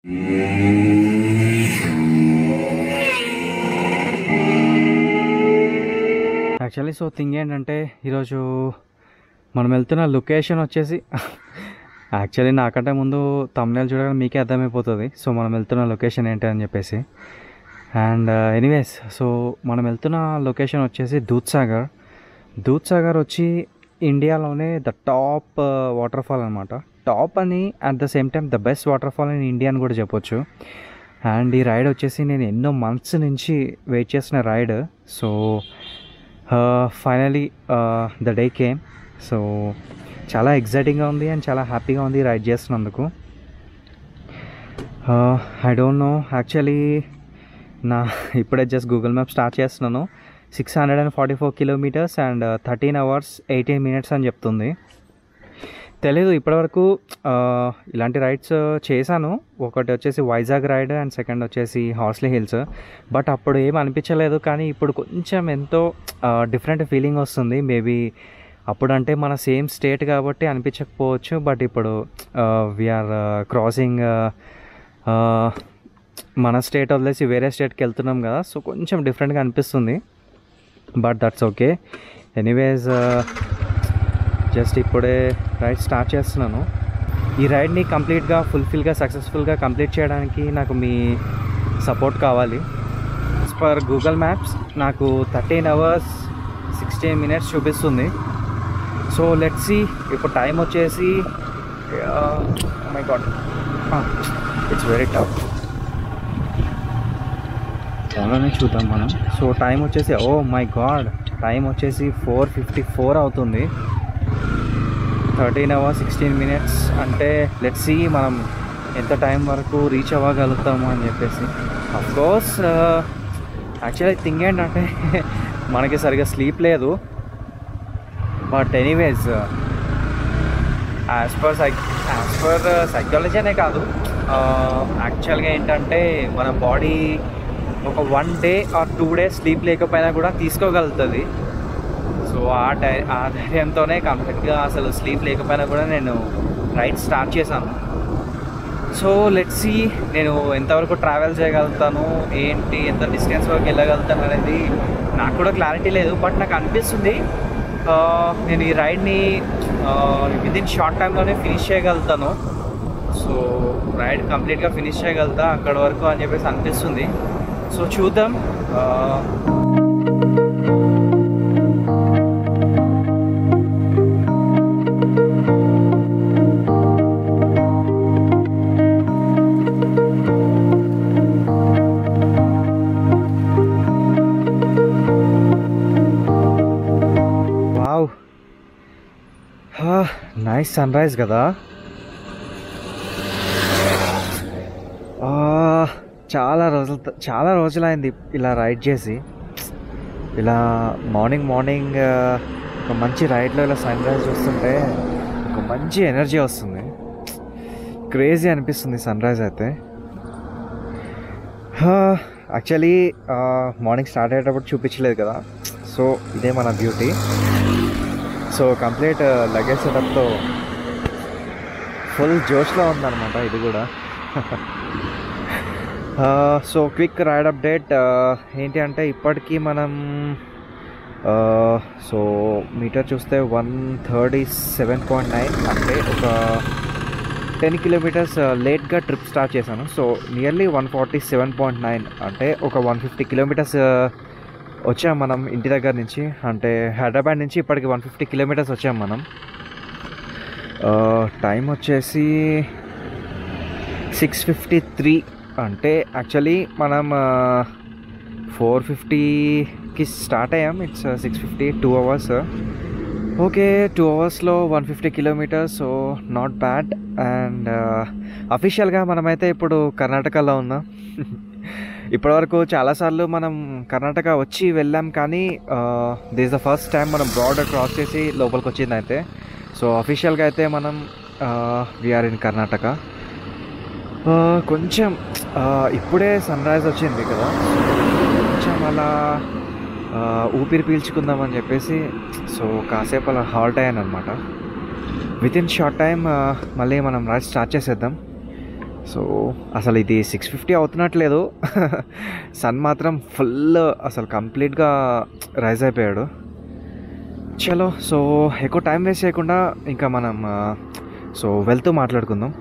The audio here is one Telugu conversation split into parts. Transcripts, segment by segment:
యాక్చువల్లీ సో థింగ్ ఏంటంటే ఈరోజు మనం వెళ్తున్న లొకేషన్ వచ్చేసి యాక్చువల్లీ నాకంటే ముందు తమిళ చూడగానే మీకే అర్థమైపోతుంది సో మనం వెళ్తున్న లొకేషన్ ఏంటి అని చెప్పేసి అండ్ ఎనీవేస్ సో మనం వెళ్తున్న లొకేషన్ వచ్చేసి దూద్సాగర్ దూద్సాగర్ వచ్చి ఇండియాలోనే ద టాప్ వాటర్ ఫాల్ అనమాట టాప్ అని at the same time the best waterfall in India అని కూడా చెప్పొచ్చు అండ్ ఈ రైడ్ వచ్చేసి నేను ఎన్నో మంత్స్ నుంచి వెయిట్ చేసిన ride so finally the day came so చాలా ఎగ్జైటింగ్గా ఉంది అండ్ చాలా హ్యాపీగా ఉంది రైడ్ చేస్తున్నందుకు ఐ డోంట్ నో యాక్చువల్లీ నా ఇప్పుడే జస్ట్ గూగుల్ మ్యాప్ స్టార్ట్ చేస్తున్నాను six hundred and forty four kilometres and thirteen hours eighteen minutes అని చెప్తుంది తెలీదు ఇప్పటివరకు ఆ, ఇలాంటి రైడ్స్ చేశాను ఒకటి వచ్చేసి వైజాగ్ రైడ్ అండ్ సెకండ్ వచ్చేసి హార్స్లీ హిల్స్ బట్ అప్పుడు ఏం అనిపించలేదు కానీ ఇప్పుడు కొంచెం ఎంతో డిఫరెంట్ ఫీలింగ్ వస్తుంది మేబీ అప్పుడంటే మన సేమ్ స్టేట్ కాబట్టి అనిపించకపోవచ్చు బట్ ఇప్పుడు వీఆర్ క్రాసింగ్ మన స్టేట్ వదిలేసి వేరే స్టేట్కి వెళ్తున్నాం కదా సో కొంచెం డిఫరెంట్గా అనిపిస్తుంది but that's okay anyways just ఇప్పుడే రైడ్ స్టార్ట్ చేస్తున్నాను ఈ రైడ్ని కంప్లీట్గా ఫుల్ఫిల్గా సక్సెస్ఫుల్గా కంప్లీట్ చేయడానికి నాకు మీ సపోర్ట్ కావాలి యాజ్ పర్ గూగుల్ మ్యాప్స్ నాకు థర్టీన్ అవర్స్ సిక్స్టీన్ మినిట్స్ చూపిస్తుంది సో లెట్ సి ఇప్పుడు టైం వచ్చేసి my god it's very tough త్వరలోనే చూద్దాం మనం సో టైం వచ్చేసి ఓ మై గాడ్ టైం వచ్చేసి ఫోర్ ఫిఫ్టీ ఫోర్ అవుతుంది థర్టీన్ అవర్స్ సిక్స్టీన్ మినిట్స్ అంటే లెట్ సి మనం ఎంత టైం వరకు రీచ్ అవ్వగలుగుతాము అని చెప్పేసి కోర్స్ యాక్చువల్లీ థింగ్ ఏంటంటే మనకి సరిగా స్లీప్ లేదు but anyways as per psych as per psychology అనే కాదు యాక్చువల్గా ఏంటంటే మన బాడీ ఒక one day or two days sleep లేకపోయినా కూడా తీసుకోగలుగుతుంది సో ఆ టై ఆ ధైర్యంతోనే కంప్లీట్గా అసలు స్లీప్ లేకపోయినా కూడా నేను రైడ్ స్టార్ట్ చేశాను సో లెట్స్ సి నేను ఎంతవరకు ట్రావెల్ చేయగలుగుతాను ఏంటి ఎంత డిస్టెన్స్ వరకు వెళ్ళగలుగుతాను అనేది నాకు కూడా క్లారిటీ లేదు బట్ నాకు అనిపిస్తుంది ఆ, నేను ఈ రైడ్ని విదిన్ షార్ట్ టైంలోనే ఫినిష్ చేయగలుగుతాను సో రైడ్ కంప్లీట్గా ఫినిష్ చేయగలుగుతా అక్కడ వరకు అని చెప్పేసి అనిపిస్తుంది సో చూద్దాం ఆ, వావ్ నైస్ సన్ రైజ్ కదా ఆ, చాలా రోజుల త- చాలా రోజులైంది ఇలా రైడ్ చేసి ఇలా మార్నింగ్ మార్నింగ్ ఆ, ఒక మంచి రైడ్లో ఇలా సన్ రైజ్ చూస్తుంటే ఒక మంచి ఎనర్జీ వస్తుంది క్రేజీ అనిపిస్తుంది సన్ రైజ్ అయితే యాక్చువల్లీ మార్నింగ్ స్టార్ట్ అయ్యేటప్పుడు చూపించలేదు కదా సో ఇదే మన బ్యూటీ సో కంప్లీట్ లగేజ్ సెటప్తో ఫుల్ జోష్లో ఉందన్నమాట ఇది కూడా సో క్విక్ రైడ్ అప్డేట్ ఏంటి అంటే ఇప్పటికీ మనం సో మీటర్ చూస్తే one thirty seven point nine అంటే ఒక టెన్ కిలోమీటర్స్ లేట్గా ట్రిప్ స్టార్ట్ చేశాను so nearly one forty seven point nine అంటే ఒక వన్ ఫిఫ్టీ కిలోమీటర్స్ వచ్చాం మనం ఇంటి దగ్గర నుంచి అంటే హైదరాబాద్ నుంచి ఇప్పటికి వన్ ఫిఫ్టీ కిలోమీటర్స్ వచ్చాం మనం టైం వచ్చేసి సిక్స్ ఫిఫ్టీ త్రీ అంటే యాక్చువల్లీ మనం ఫోర్ ఫిఫ్టీకి స్టార్ట్ అయ్యాం it's six fifty two hours okay two అవర్స్లో one fifty kilometres so not bad and అఫీషియల్గా మనమైతే ఇప్పుడు కర్ణాటకలో ఉన్నాం ఇప్పటివరకు చాలాసార్లు మనం కర్ణాటక వచ్చి వెళ్ళాం కానీ దిస్ ద ఫస్ట్ టైం మనం బార్డర్ క్రాస్ చేసి లోపలికి వచ్చింది అయితే సో అఫీషియల్గా అయితే మనం వీఆర్ ఇన్ కర్ణాటక ఆ, కొంచెం ఆ, ఇప్పుడే సన్ రైజ్ వచ్చింది కదా కొంచెం అలా ఆ, ఊపిరి పీల్చుకుందామని చెప్పేసి సో కాసేపు అలా హాల్ట్ అయ్యాను అనమాట విత్ ఇన్ షార్ట్ టైం మళ్ళీ మనం రైడ్ స్టార్ట్ చేసేద్దాం సో అసలు ఇది సిక్స్ ఫిఫ్టీ అవుతున్నట్లేదు సన్ మాత్రం ఫుల్ అసలు కంప్లీట్గా రైజ్ అయిపోయాడు చలో సో ఎక్కువ టైం వేస్ట్ చేయకుండా ఇంకా మనం ఆ, సో వెళ్తూ మాట్లాడుకుందాం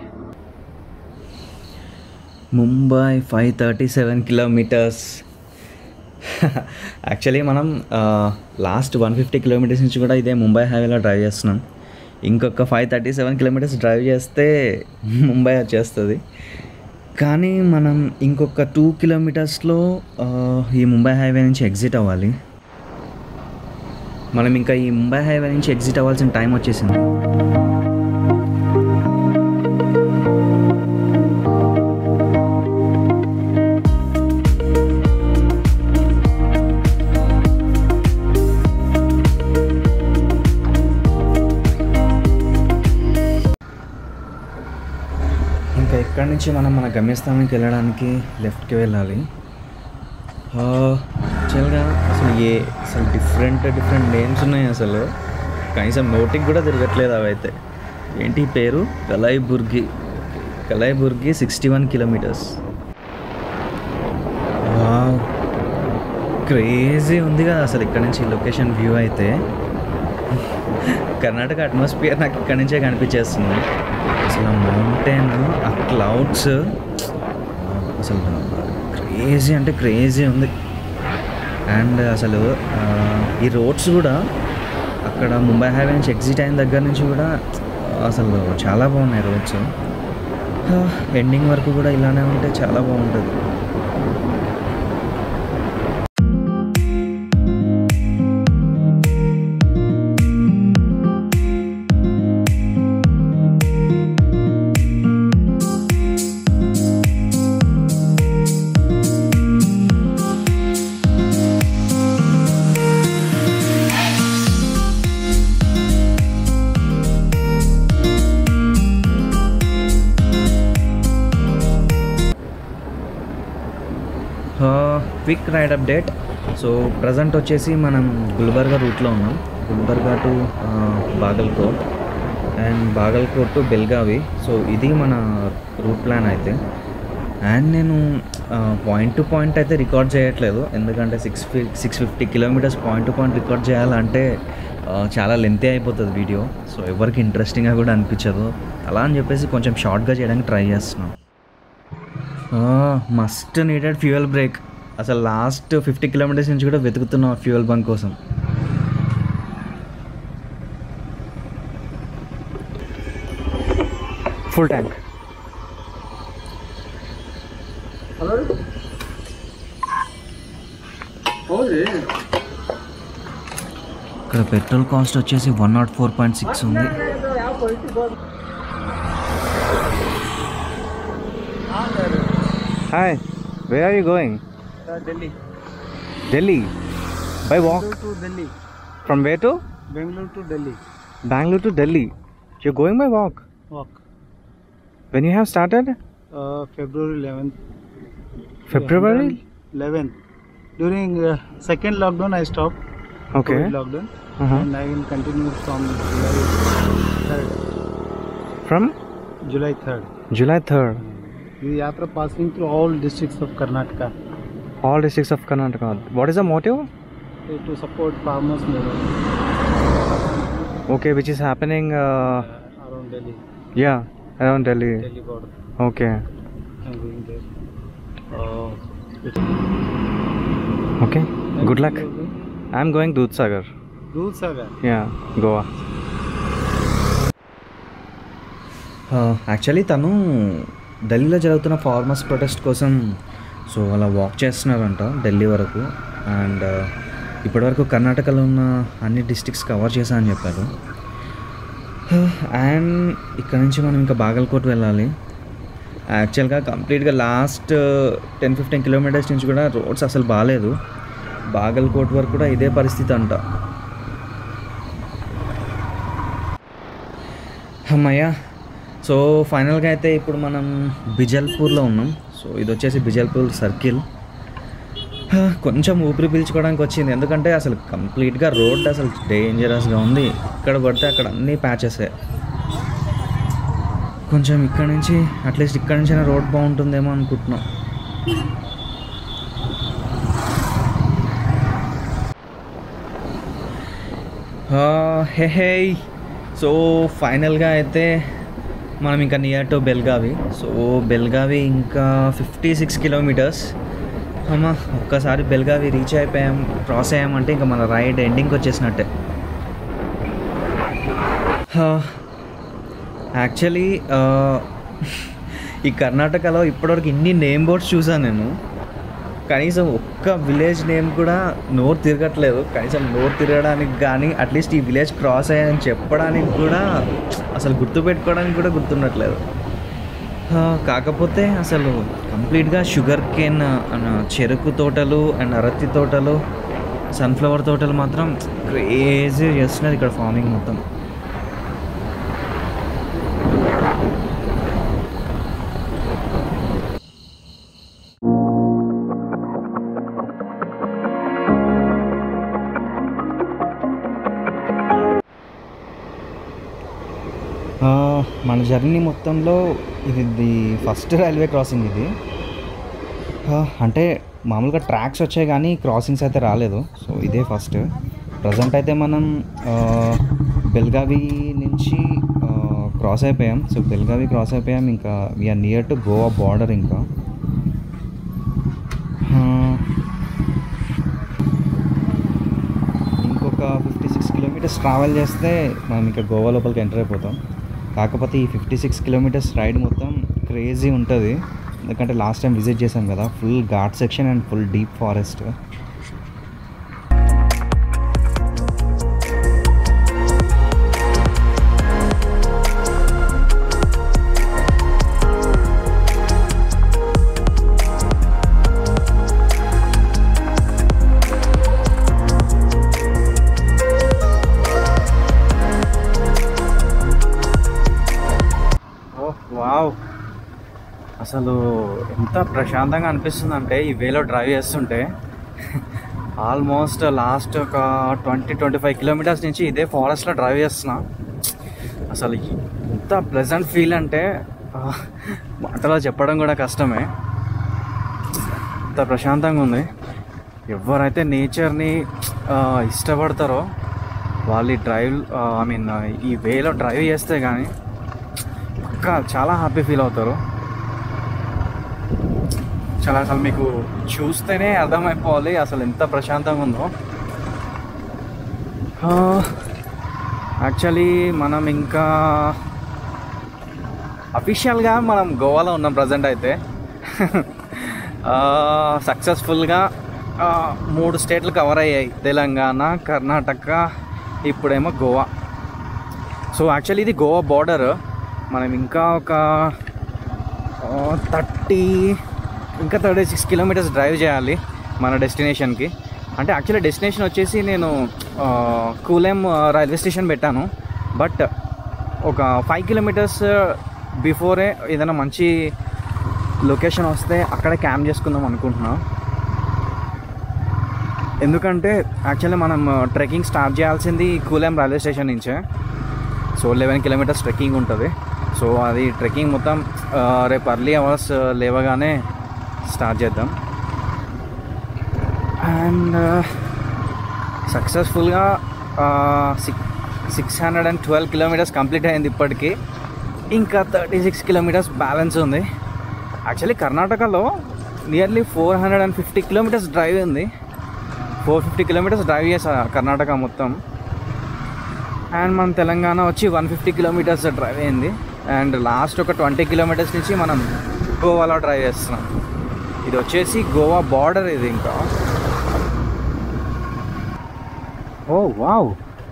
Mumbai five thirty seven kilometres actually మనం లాస్ట్ వన్ ఫిఫ్టీ కిలోమీటర్స్ నుంచి కూడా ఇదే ముంబై హైవేలో డ్రైవ్ చేస్తున్నాం ఇంకొక five thirty seven kilometres drive చేస్తే ముంబై వచ్చేస్తుంది కానీ మనం ఇంకొక టూ కిలోమీటర్స్లో ఆ, ఈ ముంబై హైవే నుంచి ఎగ్జిట్ అవ్వాలి మనం ఇంకా ఈ ముంబై హైవే నుంచి ఎగ్జిట్ అవ్వాల్సిన టైం వచ్చేసింది ఇంకా ఇక్కడి నుంచి మనం మన గమ్యస్థానానికి వెళ్ళడానికి లెఫ్ట్కి వెళ్ళాలి యాక్చువల్గా అసలు ఏ అసలు డిఫరెంట్ డిఫరెంట్ నేమ్స్ ఉన్నాయి అసలు కనీసం నోటికి కూడా తిరగట్లేదు అవైతే ఏంటి ఈ పేరు Kalaburagi Kalaburagi sixty one kilometres crazy ఉంది కదా అసలు ఇక్కడ నుంచి లొకేషన్ వ్యూ అయితే కర్ణాటక అట్మాస్ఫియర్ నాకు ఇక్కడ నుంచే కనిపించేస్తుంది అసలు ఆ మౌంటైన్ ఆ క్లౌడ్స్ అసలు క్రేజీ అంటే క్రేజీ ఉంది అండ్ అసలు ఆ, ఈ రోడ్స్ కూడా అక్కడ ముంబై హైవే నుంచి ఎగ్జిట్ అయిన దగ్గర నుంచి కూడా అసలు చాలా బాగున్నాయి రోడ్స్ ఎండింగ్ వరకు కూడా ఇలానే ఉంటే చాలా బాగుంటుంది quick ride update so present వచ్చేసి మనం గుల్బర్గా రూట్లో ఉన్నాం Gulbarga to Bagalkot and Bagalkot to Belgavi so ఇది మన రూట్ ప్లాన్ అయితే అండ్ నేను పాయింట్ టు పాయింట్ అయితే రికార్డ్ చేయట్లేదు ఎందుకంటే సిక్స్ ఫి six fifty kilometres point to point record చేయాలంటే ఆ, చాలా లెంతీ అయిపోతుంది వీడియో సో ఎవరికి ఇంట్రెస్టింగ్గా కూడా అనిపించదు అలా అని చెప్పేసి కొంచెం షార్ట్గా చేయడానికి ట్రై చేస్తున్నాం మస్ట్ నీడెడ్ ఫ్యూయల్ బ్రేక్ అసలు లాస్ట్ ఫిఫ్టీ కిలోమీటర్స్ నుంచి కూడా వెతుకుతున్నాం ఫ్యూయల్ బంక్ కోసం ఫుల్ ట్యాంక్ ఇక్కడ పెట్రోల్ కాస్ట్ వచ్చేసి one naught four point six ఉంది hi where are you going Delhi. Delhi by walk Bangalore to Delhi. From where to Bangalore to Delhi. Bengaluru to Delhi you going by walk Walk. When you have started Uh, February 11th. ఫిబ్రవరి 11th. During uh, second lockdown, I stopped. Okay COVID lockdown. And I will continue from July 3rd. From July 3rd. July third The yatra passing through all districts of Karnataka all districts of Karnataka what is the motive uh, to support farmers more okay which is happening uh, around Delhi. Yeah around Delhi Delhi border. Okay I'm going there. Uh, which- okay good luck I'm going Dudhsagar Dudhsagar. Yeah Goa actually తను ఢిల్లీలో జరుగుతున్న ఫార్మర్స్ ప్రొటెస్ట్ కోసం సో అలా వాక్ చేస్తున్నారంట ఢిల్లీ వరకు అండ్ ఇప్పటివరకు కర్ణాటకలో ఉన్న అన్ని డిస్ట్రిక్ట్స్ కవర్ చేశా అని చెప్పారు అండ్ ఇక్కడ నుంచి మనం ఇంకా బాగల్కోట్ వెళ్ళాలి యాక్చువల్గా కంప్లీట్గా లాస్ట్ టెన్ ఫిఫ్టీన్ కిలోమీటర్స్ నుంచి కూడా రోడ్స్ అసలు బాగాలేదు బాగల్కోట్ వరకు కూడా ఇదే పరిస్థితి అంట అమ్మయ్యా సో ఫైనల్గా అయితే ఇప్పుడు మనం బిజల్పూర్లో ఉన్నాం సో ఇది వచ్చేసి బిజల్పూర్ సర్కిల్ హా, కొంచెం ఊపిరి పీల్చుకోవడానికి వచ్చింది ఎందుకంటే అసలు కంప్లీట్గా రోడ్ అసలు డేంజరస్గా ఉంది ఇక్కడ పడితే అక్కడ అన్నీ ప్యాచెసే కొంచెం ఇక్కడ నుంచి అట్లీస్ట్ ఇక్కడ నుంచి రోడ్ బాగుంటుందేమో అనుకుంటున్నాం హే హే సో ఫైనల్గా అయితే మనం ఇంకా near to Belgavi so Belgavi ఇంకా ఫిఫ్టీ సిక్స్ కిలోమీటర్స్ అమ్మా ఒక్కసారి బెల్గావి రీచ్ అయిపోయాం క్రాస్ అయ్యామంటే ఇంకా మన రైడ్ ఎండింగ్కి వచ్చేసినట్టే యాక్చువల్లీ ఈ కర్ణాటకలో ఇప్పటివరకు ఇన్ని నేమ్ బోర్డ్స్ చూసాను నేను కనీసం ఒక్క విలేజ్ నేమ్ కూడా నోరు తిరగట్లేదు కనీసం నోరు తిరగడానికి కానీ అట్లీస్ట్ ఈ విలేజ్ క్రాస్ అయ్యాయని చెప్పడానికి కూడా అసలు గుర్తుపెట్టుకోవడానికి కూడా గుర్తుండట్లేదు ఆ, కాకపోతే అసలు కంప్లీట్గా షుగర్ కేన్ అన్న చెరుకు తోటలు అండ్ అరటి తోటలు సన్ఫ్లవర్ తోటలు మాత్రం క్రేజీ చేస్తున్నారు ఇక్కడ ఫార్మింగ్ మొత్తం ఆ, మన జర్నీ మొత్తంలో ఇది ది ఫస్ట్ రైల్వే క్రాసింగ్ ఇది ఆ, అంటే మామూలుగా ట్రాక్స్ వచ్చాయి కానీ క్రాసింగ్స్ అయితే రాలేదు సో ఇదే ఫస్ట్ ప్రజెంట్ అయితే మనం ఆ, బెల్గావి నుంచి ఆ, క్రాస్ అయిపోయాం సో బెల్గావి క్రాస్ అయిపోయాం ఇంకా we're near to Goa border ఇంకా ఆ, ఇంకొక ఫిఫ్టీ సిక్స్ కిలోమీటర్స్ ట్రావెల్ చేస్తే మనం ఇంకా గోవా లోపలికి ఎంటర్ అయిపోతాం కాకపోతే ఈ ఫిఫ్టీ సిక్స్ కిలోమీటర్స్ రైడ్ మొత్తం క్రేజీ ఉంటుంది ఎందుకంటే లాస్ట్ టైం విజిట్ చేసాం కదా full ghat section and full deep forest oh wow అసలు ఎంత ప్రశాంతంగా అనిపిస్తుంది అంటే ఈ వేలో డ్రైవ్ చేస్తుంటే ఆల్మోస్ట్ లాస్ట్ ఒక ట్వంటీ ట్వంటీ ఫైవ్ కిలోమీటర్స్ నుంచి ఇదే ఫారెస్ట్లో డ్రైవ్ చేస్తున్నా అసలు ఎంత ప్లెజెంట్ ఫీల్ అంటే ఆ, మాటలో చెప్పడం కూడా కష్టమే ఎంత ప్రశాంతంగా ఉంది ఎవరైతే నేచర్ని ఇష్టపడతారో వాళ్ళు ఈ డ్రైవ్ ఐ మీన్ ఈ వేలో డ్రైవ్ చేస్తే కానీ ఇంకా చాలా హ్యాపీ ఫీల్ అవుతారు చాలా అసలు మీకు చూస్తేనే అర్థమైపోవాలి అసలు ఎంత ప్రశాంతంగా ఉందో యాక్చువల్లీ మనం ఇంకా అఫీషియల్గా మనం గోవాలో ఉన్నాం ప్రజెంట్ అయితే సక్సెస్ఫుల్గా మూడు స్టేట్లు కవర్ అయ్యాయి తెలంగాణ కర్ణాటక ఇప్పుడేమో గోవా సో యాక్చువల్లీ ఇది గోవా బార్డర్ మనం ఇంకా ఒక థర్టీ ఇంకా థర్టీ సిక్స్ కిలోమీటర్స్ డ్రైవ్ చేయాలి మన డెస్టినేషన్కి అంటే యాక్చువల్లీ డెస్టినేషన్ వచ్చేసి నేను ఆ, కూలెం ఆ, రైల్వే స్టేషన్ పెట్టాను బట్ ఒక ఫైవ్ కిలోమీటర్స్ బిఫోరే ఏదైనా మంచి లొకేషన్ వస్తే అక్కడే క్యాంప్ చేసుకుందాం అనుకుంటున్నాం ఎందుకంటే యాక్చువల్లీ మనం ట్రెక్కింగ్ స్టార్ట్ చేయాల్సింది కూలెం రైల్వే స్టేషన్ నుంచే సో లెవెన్ కిలోమీటర్స్ ట్రెక్కింగ్ ఉంటుంది సో అది ట్రెక్కింగ్ మొత్తం ఆ, రేపు అర్లీ అవర్స్ లేవగానే స్టార్ట్ చేద్దాం అండ్ సక్సెస్ఫుల్గా six six hundred and twelve kilometres complete అయింది ఇప్పటికీ ఇంకా థర్టీ సిక్స్ కిలోమీటర్స్ బ్యాలెన్స్ ఉంది యాక్చువల్లీ కర్ణాటకలో nearly four hundred and fifty kilometres drive ఉంది ఫోర్ ఫిఫ్టీ కిలోమీటర్స్ డ్రైవ్ చేసా కర్ణాటక మొత్తం అండ్ మన తెలంగాణ వచ్చి వన్ ఫిఫ్టీ కిలోమీటర్స్ డ్రైవ్ అయింది అండ్ లాస్ట్ ఒక ట్వంటీ కిలోమీటర్స్ నుంచి మనం గోవాలో డ్రైవ్ చేస్తున్నాం ఇది వచ్చేసి గోవా బార్డర్ ఇది ఇంకా oh wow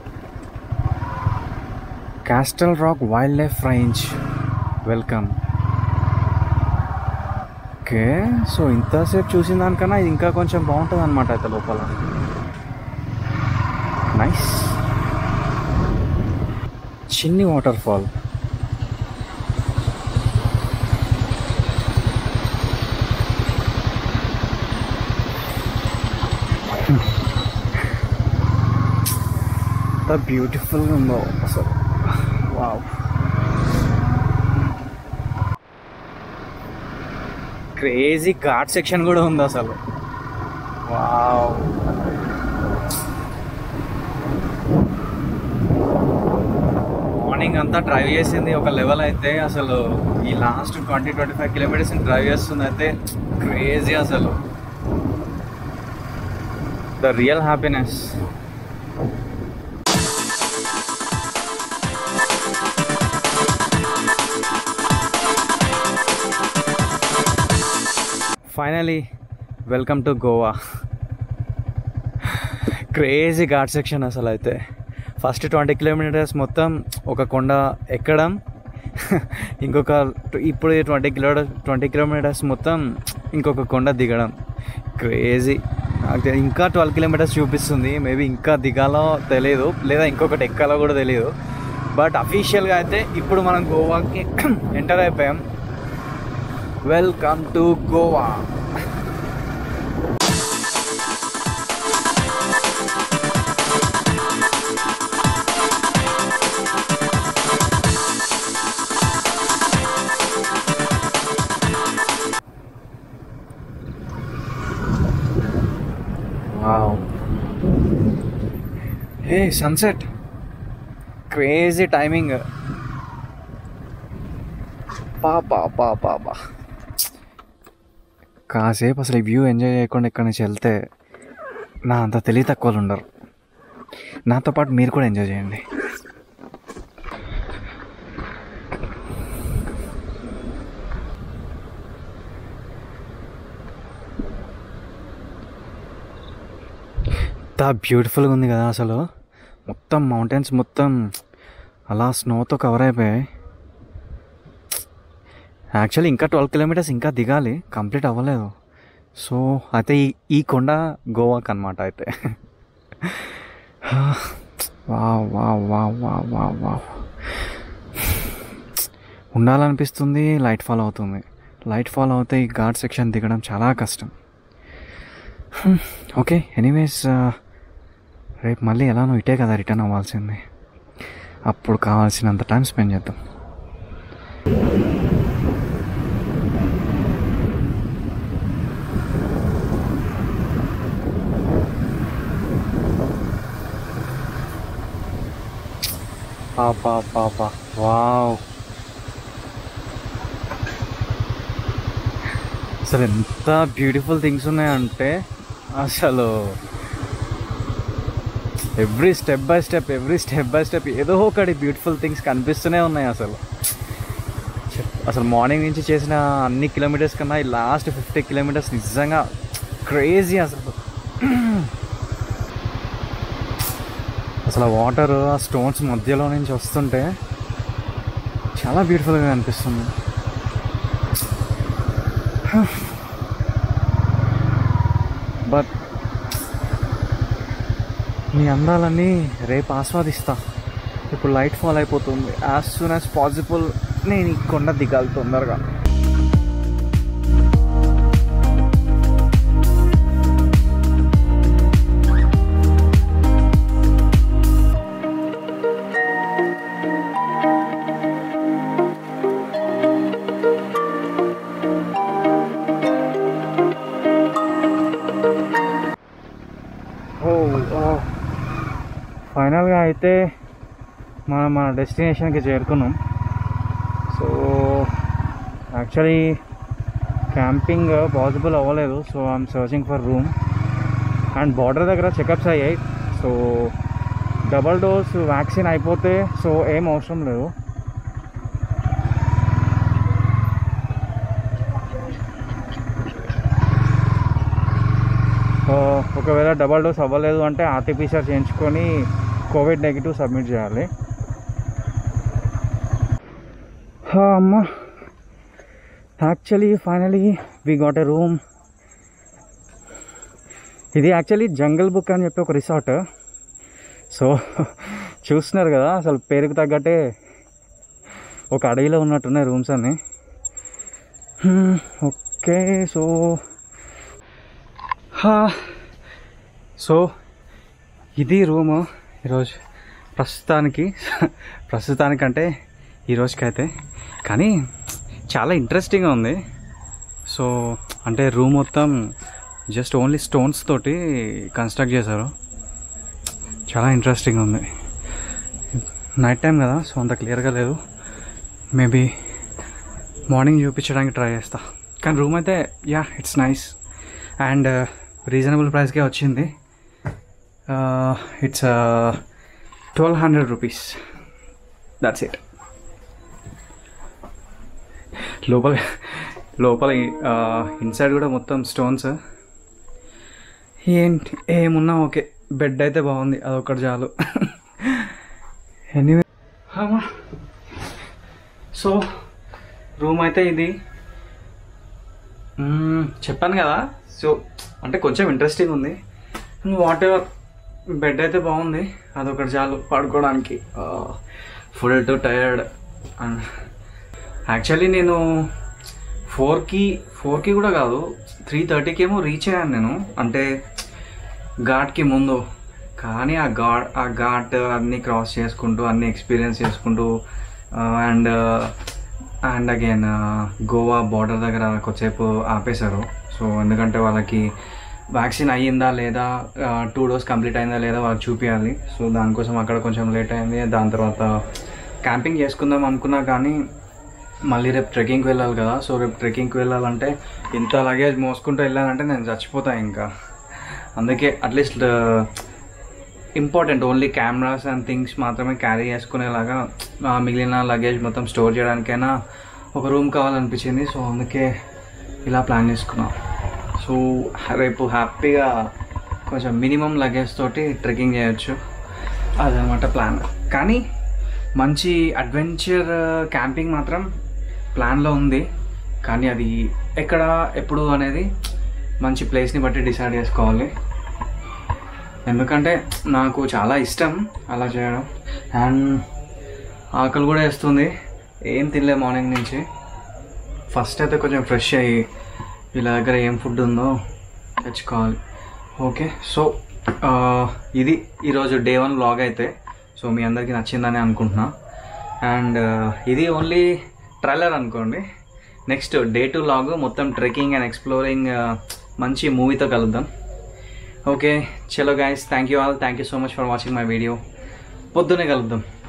Castle Rock wildlife range welcome okay so ఇంతసేపు చూసిన దానికన్నా ఇది ఇంకా కొంచెం బాగుంటుంది అనమాట అయితే లోపల నైస్ చిన్ని వాటర్ ఫాల్ ఎంత బ్యూటిఫుల్గా ఉందో అసలు వావ్ క్రేజీ ఘాట్ సెక్షన్ కూడా ఉంది అసలు వావ్ మార్నింగ్ అంతా డ్రైవ్ చేసింది ఒక లెవెల్ అయితే అసలు ఈ last twenty twenty five kilometres drive చేస్తుంది అయితే క్రేజీ అసలు the real happiness finally welcome to Goa crazy ghat section అసలు అయితే ఫస్ట్ ట్వంటీ కిలోమీటర్స్ మొత్తం ఒక కొండ ఎక్కడం ఇంకొక ఇప్పుడు ట్వంటీ కిలో ట్వంటీ కిలోమీటర్స్ మొత్తం ఇంకొక కొండ దిగడం క్రేజీ నాకు తెలి- ఇంకా ట్వెల్వ్ కిలోమీటర్స్ చూపిస్తుంది మేబీ ఇంకా దిగాలో తెలియదు లేదా ఇంకొకటి ఎక్కాలో కూడా తెలియదు బట్ అఫీషియల్గా అయితే ఇప్పుడు మనం గోవాకి ఎంటర్ అయిపోయాం welcome to Goa wow hey sunset crazy timing పా పా పా పా పా కాసేపు అసలు ఈ వ్యూ ఎంజాయ్ చేయకుండా ఇక్కడి నుంచి వెళ్తే నా అంత తెలివి తక్కువలు ఉండరు నాతో పాటు మీరు కూడా ఎంజాయ్ చేయండి ఎంత బ్యూటిఫుల్గా ఉంది కదా అసలు మొత్తం మౌంటైన్స్ మొత్తం అలా స్నోతో కవర్ అయిపోయాయి యాక్చువల్లీ ఇంకా ట్వెల్వ్ కిలోమీటర్స్ ఇంకా దిగాలి కంప్లీట్ అవ్వలేదు సో అయితే ఈ ఈ కొండ గోవాకి అనమాట అయితే వా వా వా వా వా వా ఉండాలనిపిస్తుంది లైట్ ఫాల్ అవుతుంది లైట్ ఫాల్ అవుతే ఈ ఘాట్ సెక్షన్ దిగడం చాలా కష్టం ఓకే ఎనీవేస్ రేపు మళ్ళీ ఎలానో ఇటే కదా రిటర్న్ అవ్వాల్సింది అప్పుడు కావాల్సినంత టైం స్పెండ్ చేద్దాం పాపా పాపా వావ్ అసలు ఎంత బ్యూటిఫుల్ థింగ్స్ ఉన్నాయంటే అసలు every step by step every step by step ఏదో ఒకటి బ్యూటిఫుల్ థింగ్స్ కనిపిస్తూనే ఉన్నాయి అసలు చెప్- అసలు మార్నింగ్ నుంచి చేసిన అన్ని కిలోమీటర్స్ కన్నా ఈ లాస్ట్ ఫిఫ్టీ కిలోమీటర్స్ నిజంగా క్రేజీ అసలు అసలు వాటర్ ఆ స్టోన్స్ మధ్యలో నుంచి వస్తుంటే చాలా బ్యూటిఫుల్గా అనిపిస్తుంది బట్ మీ అందాలన్నీ రేపు ఆస్వాదిస్తా ఇప్పుడు లైట్ ఫాల్ అయిపోతుంది యాజ్ సూన్ యాజ్ పాసిబుల్ నేను ఈ కొండ దిగాలి తొందరగా ఓ ఓ ఫైనల్గా అయితే మనం మన డెస్టినేషన్కి చేరుకున్నాం సో యాక్చువల్లీ క్యాంపింగ్ పాసిబుల్ అవ్వలేదు so I'm searching for room and border దగ్గర చెకప్స్ అయ్యాయి సో డబల్ డోస్ వ్యాక్సిన్ అయిపోతే సో ఏం అవసరం లేదు సో ఒకవేళ డబల్ డోస్ అవ్వలేదు అంటే ఆర్టీపీసీఆర్ చేయించుకొని కోవిడ్ నెగిటివ్ సబ్మిట్ చేయాలి హా, అమ్మ actually finally we got a room ఇది యాక్చువల్లీ జంగల్ బుక్ అని చెప్పి ఒక రిసార్ట్ సో చూస్తున్నారు కదా అసలు పేరుకు తగ్గట్టే ఒక అడవిలో ఉన్నట్టున్నాయి రూమ్స్ అన్నీ హ్మ్, ఓకే సో హా, సో ఇది రూము ఈరోజు ప్రస్తుతానికి ప్రస్తుతానికంటే ఈ రోజుకైతే కానీ చాలా ఇంట్రెస్టింగ్గా ఉంది సో అంటే రూమ్ మొత్తం జస్ట్ ఓన్లీ స్టోన్స్ తోటి కన్స్ట్రక్ట్ చేశారు చాలా ఇంట్రెస్టింగ్ ఉంది నైట్ టైం కదా సో అంత క్లియర్గా లేదు మేబీ మార్నింగ్ చూపించడానికి ట్రై చేస్తా కానీ రూమ్ అయితే yeah it's nice and reasonable ప్రైస్కే వచ్చింది it's twelve hundred rupees that's it లోపల లోపల ఇన్సైడ్ కూడా మొత్తం స్టోన్స్ ఏంటి ఏమున్నా ఓకే బెడ్ అయితే బాగుంది అదొకటి చాలు ఎనీవే సో రూమ్ అయితే ఇది మ్మ్, చెప్పాను కదా సో అంటే కొంచెం ఇంట్రెస్టింగ్ ఉంది వాట్ ఎవర్ బెడ్ అయితే బాగుంది అదొకటి చాలు పడుకోవడానికి full too tired and actually నేను ఫోర్కి ఫోర్కి కూడా కాదు త్రీ థర్టీకి ఏమో రీచ్ అయ్యాను నేను అంటే ఘాట్కి ముందు కానీ ఆ ఘాట్ ఆ ఘాట్ అన్నీ క్రాస్ చేసుకుంటూ అన్నీ ఎక్స్పీరియన్స్ చేసుకుంటూ and and again Goa border దగ్గర కొద్దిసేపు ఆపేశారు సో ఎందుకంటే వాళ్ళకి వ్యాక్సిన్ అయ్యిందా లేదా టూ డోస్ కంప్లీట్ అయిందా లేదా వాళ్ళకి చూపించాలి సో దానికోసం అక్కడ కొంచెం లేట్ అయింది దాని తర్వాత క్యాంపింగ్ చేసుకుందాం అనుకున్నా కానీ మళ్ళీ రేపు ట్రెక్కింగ్కి వెళ్ళాలి కదా సో రేపు ట్రెక్కింగ్కి వెళ్ళాలంటే ఇంత లగేజ్ మోసుకుంటూ వెళ్ళాలంటే నేను చచ్చిపోతా ఇంకా అందుకే at least important only cameras and things మాత్రమే క్యారీ చేసుకునేలాగా ఆ మిగిలిన లగేజ్ మొత్తం స్టోర్ చేయడానికైనా ఒక రూమ్ కావాలనిపించింది సో అందుకే ఇలా ప్లాన్ చేసుకున్నాం సో రేపు హ్యాపీగా కొంచెం మినిమం లగేజ్ తోటి ట్రెక్కింగ్ చేయొచ్చు అదనమాట ప్లాన్ కానీ మంచి అడ్వెంచర్ క్యాంపింగ్ మాత్రం ప్లాన్లో ఉంది కానీ అది ఎక్కడ ఎప్పుడు అనేది మంచి ప్లేస్ని బట్టి డిసైడ్ చేసుకోవాలి ఎందుకంటే నాకు చాలా ఇష్టం అలా చేయడం అండ్ ఆకలి కూడా వేస్తుంది ఏం తినలే మార్నింగ్ నుంచి ఫస్ట్ అయితే కొంచెం ఫ్రెష్ అయ్యి వీళ్ళ దగ్గర ఏం ఫుడ్ ఉందో తెచ్చుకోవాలి ఓకే సో ఇది ఈరోజు డే వన్ వ్లాగ్ అయితే సో మీ అందరికీ నచ్చిందని అనుకుంటున్నా అండ్ ఇది ఓన్లీ ట్రైలర్ అనుకోండి నెక్స్ట్ డే టు లాగ్ మొత్తం ట్రెక్కింగ్ అండ్ ఎక్స్ప్లోరింగ్ మంచి మూవీతో కలుద్దాం ఓకే చలో guys thank you all thank you so much for watching my video పొద్దునే కలుద్దాం